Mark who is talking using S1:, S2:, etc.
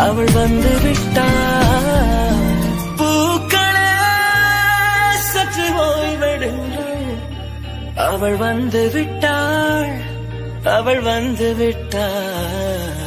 S1: அவள் வந்து விட்டாள் பூக்களே சற்று ஓய்வெடுங்கள் அவள் வந்து விட்டாள் அவள் வந்து விட்டாள்